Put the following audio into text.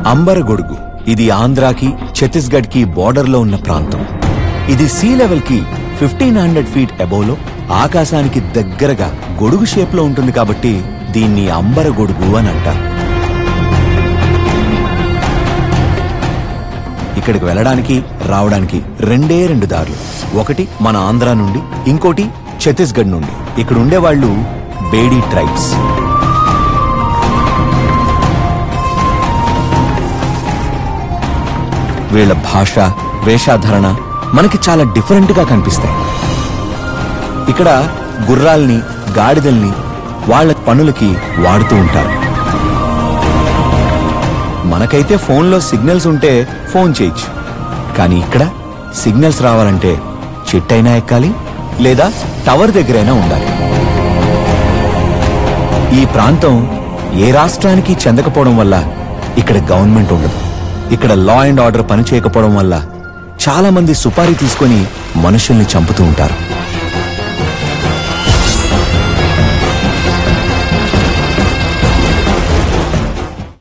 అంబరగొడుగు ఇది ఆంధ్రాకి ఛత్తీస్గఢ్ కి బోర్డర్ లో ఉన్న ప్రాంతం ఇది సీ లెవెల్ కి ఫిఫ్టీన్ హండ్రెడ్ ఫీట్ అబోవ్ లో ఆకాశానికి దగ్గరగా గొడుగు షేప్ లో ఉంటుంది కాబట్టి దీన్ని అంబరగొడుగు అని అంటారు ఇక్కడికి వెళ్ళడానికి రావడానికి రెండే రెండు దారులు ఒకటి మన ఆంధ్ర నుండి ఇంకోటి ఛత్తీస్గఢ్ నుండి ఇక్కడ ఉండేవాళ్ళు బేడీ ట్రైబ్స్ వీళ్ళ భాష వేషాధరణ మనకి చాలా డిఫరెంట్ గా కనిపిస్తాయి ఇక్కడ గుర్రాల్ని గాడిదల్ని వాళ్ళ పనులకి వాడుతూ ఉంటారు మనకైతే ఫోన్లో సిగ్నల్స్ ఉంటే ఫోన్ చేయొచ్చు కానీ ఇక్కడ సిగ్నల్స్ రావాలంటే చెట్టైనా ఎక్కాలి లేదా టవర్ దగ్గరైనా ఉండాలి ఈ ప్రాంతం ఏ రాష్ట్రానికి చెందకపోవడం వల్ల ఇక్కడ గవర్నమెంట్ ఉండదు ఇక్కడ లా అండ్ ఆర్డర్ పనిచేయకపోవడం వల్ల చాలా మంది సుపారీ తీసుకొని మనుషుల్ని చంపుతూ ఉంటారు